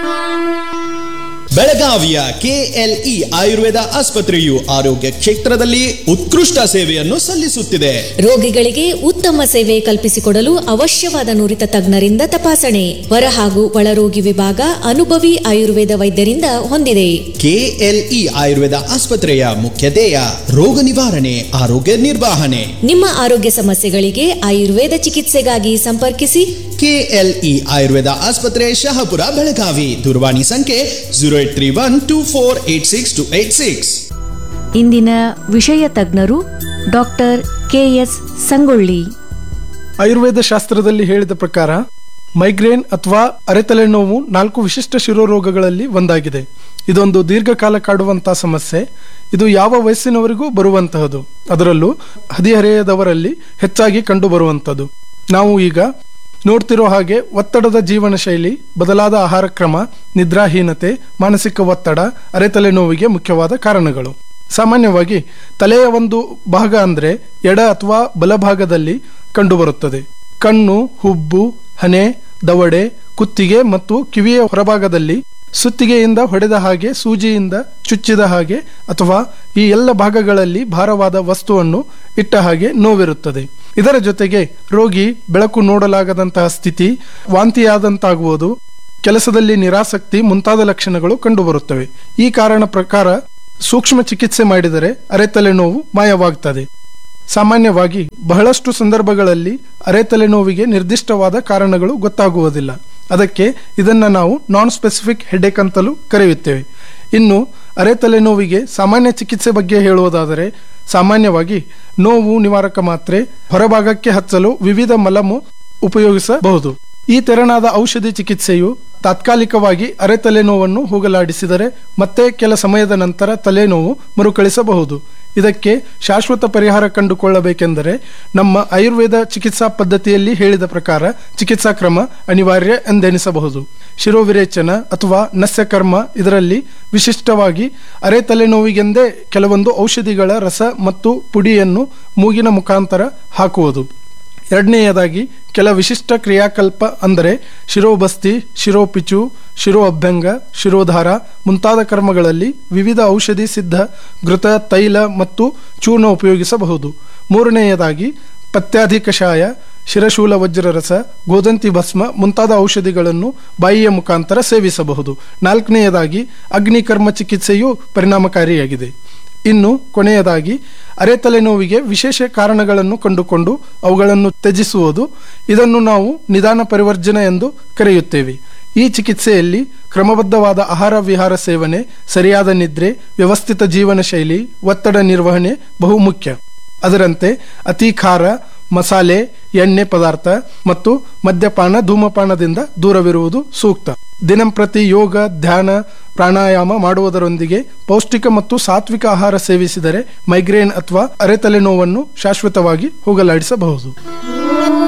ಬೆಳಗಾವಿಯ ಕೆಎಲ್ಇ ಆಯುರ್ವೇದ ಆಸ್ಪತ್ರೆಯು ಆರೋಗ್ಯ ಕ್ಷೇತ್ರದಲ್ಲಿ ಉತ್ಕೃಷ್ಟ ಸೇವೆಯನ್ನು ಸಲ್ಲಿಸುತ್ತಿದೆ ರೋಗಿಗಳಿಗೆ ಉತ್ತಮ ಸೇವೆ ಕಲ್ಪಿಸಿಕೊಡಲು ಅವಶ್ಯವಾದ ನುರಿತ ತಜ್ಞರಿಂದ ತಪಾಸಣೆ ಹೊರ ಹಾಗೂ ಒಳರೋಗಿ ವಿಭಾಗ ಅನುಭವಿ ಆಯುರ್ವೇದ ವೈದ್ಯರಿಂದ ಹೊಂದಿದೆ ಕೆಎಲ್ಇ ಆಯುರ್ವೇದ ಆಸ್ಪತ್ರೆಯ ಮುಖ್ಯ ಧ್ಯೇಯ ರೋಗ ನಿವಾರಣೆ ಆರೋಗ್ಯ ನಿರ್ವಹಣೆ ನಿಮ್ಮ ಆರೋಗ್ಯ ಸಮಸ್ಯೆಗಳಿಗೆ ಆಯುರ್ವೇದ ಚಿಕಿತ್ಸೆಗಾಗಿ ಸಂಪರ್ಕಿಸಿ ಕೆಎಲ್ಇ ಆಯುರ್ವೇದ ಆಸ್ಪತ್ರೆ ಶಹಾಪುರ ಬೆಳಗಾವಿ ದೂರವಾಣಿ ಸಂಖ್ಯೆ zero eight three one two four eight six two eight six ಇಂದಿನ ವಿಷಯ ತಜ್ಞರು ಡಾಕ್ಟರ್ ಕೆಎಸ್ ಸಂಗೊಳ್ಳಿ ಆಯುರ್ವೇದ ಶಾಸ್ತ್ರದಲ್ಲಿ ಹೇಳಿದ ಪ್ರಕಾರ ಮೈಗ್ರೇನ್ ಅಥವಾ ಅರೆತಲೆನೋವು ನಾಲ್ಕು ವಿಶಿಷ್ಟ ಶಿರೋರೋಗಗಳಲ್ಲಿ ಒಂದಾಗಿದೆ ಇದೊಂದು ದೀರ್ಘಕಾಲ ಕಾಡುವಂತಹ ಸಮಸ್ಯೆ ಇದು ಯಾವ ವಯಸ್ಸಿನವರಿಗೂ ಬರುವಂತಹದು ಅದರಲ್ಲೂ ಹದಿಹರೆಯದವರಲ್ಲಿ ಹೆಚ್ಚಾಗಿ ಕಂಡು ಬರುವಂಥದ್ದು ನಾವು ಈಗ ನೋಡ್ತಿರೋ ಹಾಗೆ ಒತ್ತಡದ ಜೀವನ ಶೈಲಿ ಬದಲಾದ ಆಹಾರ ಕ್ರಮ ನಿದ್ರಾಹೀನತೆ ಮಾನಸಿಕ ಒತ್ತಡ ಅರೆತಲೆನೋವಿಗೆ ಮುಖ್ಯವಾದ ಕಾರಣಗಳು ಸಾಮಾನ್ಯವಾಗಿ ತಲೆಯ ಒಂದು ಭಾಗ ಅಂದ್ರೆ ಎಡ ಅಥವಾ ಬಲಭಾಗದಲ್ಲಿ ಕಂಡುಬರುತ್ತದೆ ಕಣ್ಣು ಹುಬ್ಬು ಹನೆ ದವಡೆ ಕುತ್ತಿಗೆ ಮತ್ತು ಕಿವಿಯ ಹೊರಭಾಗದಲ್ಲಿ ಸುತ್ತಿಗೆಯಿಂದ ಹೊಡೆದ ಹಾಗೆ ಸೂಜಿಯಿಂದ ಚುಚ್ಚಿದ ಹಾಗೆ ಅಥವಾ ಈ ಎಲ್ಲ ಭಾಗಗಳಲ್ಲಿ ಭಾರವಾದ ವಸ್ತುವನ್ನು ಇಟ್ಟ ಹಾಗೆ ನೋವಿರುತ್ತದೆ ಇದರ ಜೊತೆಗೆ ರೋಗಿ ಬೆಳಕು ನೋಡಲಾಗದಂತಹ ಸ್ಥಿತಿ ವಾಂತಿಯಾದಂತಾಗುವುದು ಕೆಲಸದಲ್ಲಿ ನಿರಾಸಕ್ತಿ ಮುಂತಾದ ಲಕ್ಷಣಗಳು ಕಂಡುಬರುತ್ತವೆ ಈ ಕಾರಣ ಪ್ರಕಾರ ಸೂಕ್ಷ್ಮ ಚಿಕಿತ್ಸೆ ಮಾಡಿದರೆ ಅರೆತಲೆನೋವು ಮಾಯವಾಗ್ತದೆ ಸಾಮಾನ್ಯವಾಗಿ ಬಹಳಷ್ಟು ಸಂದರ್ಭಗಳಲ್ಲಿ ಅರೆತಲೆನೋವಿಗೆ ನಿರ್ದಿಷ್ಟವಾದ ಕಾರಣಗಳು ಗೊತ್ತಾಗುವುದಿಲ್ಲ ಅದಕ್ಕೆ ಇದನ್ನ ನಾವು ನಾನ್ ಸ್ಪೆಸಿಫಿಕ್ ಹೆಡ್ಏಕ್ ಅಂತಲೂ ಕರೆಯುತ್ತೇವೆ ಇನ್ನು ಅರೆತಲೆನೋವಿಗೆ ಸಾಮಾನ್ಯ ಚಿಕಿತ್ಸೆ ಬಗ್ಗೆ ಹೇಳುವುದಾದರೆ ಸಾಮಾನ್ಯವಾಗಿ ನೋವು ನಿವಾರಕ ಮಾತ್ರೆ ಹೊರಭಾಗಕ್ಕೆ ಹಚ್ಚಲು ವಿವಿಧ ಮಲಮು ಉಪಯೋಗಿಸಬಹುದು ಈ ತೆರನಾದ ಔಷಧಿ ಚಿಕಿತ್ಸೆಯು ತಾತ್ಕಾಲಿಕವಾಗಿ ಅರೆ ತಲೆನೋವನ್ನು ಹೋಗಲಾಡಿಸಿದರೆ ಮತ್ತೆ ಕೆಲ ಸಮಯದ ನಂತರ ತಲೆನೋವು ಮರುಕಳಿಸಬಹುದು ಇದಕ್ಕೆ ಶಾಶ್ವತ ಪರಿಹಾರ ಕಂಡುಕೊಳ್ಳಬೇಕೆಂದರೆ ನಮ್ಮ ಆಯುರ್ವೇದ ಚಿಕಿತ್ಸಾ ಪದ್ಧತಿಯಲ್ಲಿ ಹೇಳಿದ ಪ್ರಕಾರ ಚಿಕಿತ್ಸಾ ಕ್ರಮ ಅನಿವಾರ್ಯ ಎಂದೆನಿಸಬಹುದು ಶಿರೋವಿರೇಚನ ಅಥವಾ ನಸ್ಯಕರ್ಮ ಇದರಲ್ಲಿ ವಿಶಿಷ್ಟವಾಗಿ ಅರೆ ತಲೆನೋವಿಗೆಂದೇ ಕೆಲವೊಂದು ಔಷಧಿಗಳ ರಸ ಮತ್ತು ಪುಡಿಯನ್ನು ಮೂಗಿನ ಮುಖಾಂತರ ಹಾಕುವುದು ಎರಡನೆಯದಾಗಿ ಕೆಲ ವಿಶಿಷ್ಟ ಕ್ರಿಯಾಕಲ್ಪ ಅಂದರೆ ಶಿರೋಬಸ್ತಿ ಶಿರೋಪಿಚು ಶಿರೋ ಅಭ್ಯಂಗ ಶಿರೋಧಾರ ಮುಂತಾದ ಕರ್ಮಗಳಲ್ಲಿ ವಿವಿಧ ಔಷಧಿ ಸಿದ್ಧ ಘೃತ ತೈಲ ಮತ್ತು ಚೂರ್ಣ ಉಪಯೋಗಿಸಬಹುದು ಮೂರನೆಯದಾಗಿ ಪತ್ಯಾಧಿ ಕಷಾಯ ಶಿರಶೂಲ ವಜ್ರರಸ ಗೋದಂತಿ ಭಸ್ಮ ಮುಂತಾದ ಔಷಧಿಗಳನ್ನು ಬಾಯಿಯ ಮುಖಾಂತರ ಸೇವಿಸಬಹುದು ನಾಲ್ಕನೆಯದಾಗಿ ಅಗ್ನಿಕರ್ಮ ಚಿಕಿತ್ಸೆಯು ಪರಿಣಾಮಕಾರಿಯಾಗಿದೆ ಇನ್ನು ಕೊನೆಯದಾಗಿ ಅರೆತಲೆನೋವಿಗೆ ವಿಶೇಷ ಕಾರಣಗಳನ್ನು ಕಂಡುಕೊಂಡು ಅವುಗಳನ್ನು ತ್ಯಜಿಸುವುದು ಇದನ್ನು ನಾವು ನಿಧಾನ ಪರಿವರ್ಜನೆ ಎಂದು ಕರೆಯುತ್ತೇವೆ ಈ ಚಿಕಿತ್ಸೆಯಲ್ಲಿ ಕ್ರಮಬದ್ಧವಾದ ಆಹಾರ ವಿಹಾರ ಸೇವನೆ ಸರಿಯಾದ ನಿದ್ರೆ ವ್ಯವಸ್ಥಿತ ಜೀವನ ಶೈಲಿ ಒತ್ತಡ ನಿರ್ವಹಣೆ ಬಹುಮುಖ್ಯ ಅದರಂತೆ ಅತಿ ಖಾರ ಮಸಾಲೆ ಎಣ್ಣೆ ಪದಾರ್ಥ ಮತ್ತು ಮದ್ಯಪಾನ ಧೂಮಪಾನದಿಂದ ದೂರವಿರುವುದು ಸೂಕ್ತ ದಿನಂಪ್ರತಿ ಯೋಗ ಧ್ಯಾನ ಪ್ರಾಣಾಯಾಮ ಮಾಡುವುದರೊಂದಿಗೆ ಪೌಷ್ಟಿಕ ಮತ್ತು ಸಾತ್ವಿಕ ಆಹಾರ ಸೇವಿಸಿದರೆ ಮೈಗ್ರೇನ್ ಅಥವಾ ಅರೆತಲೆನೋವನ್ನು ಶಾಶ್ವತವಾಗಿ ಹೋಗಲಾಡಿಸಬಹುದು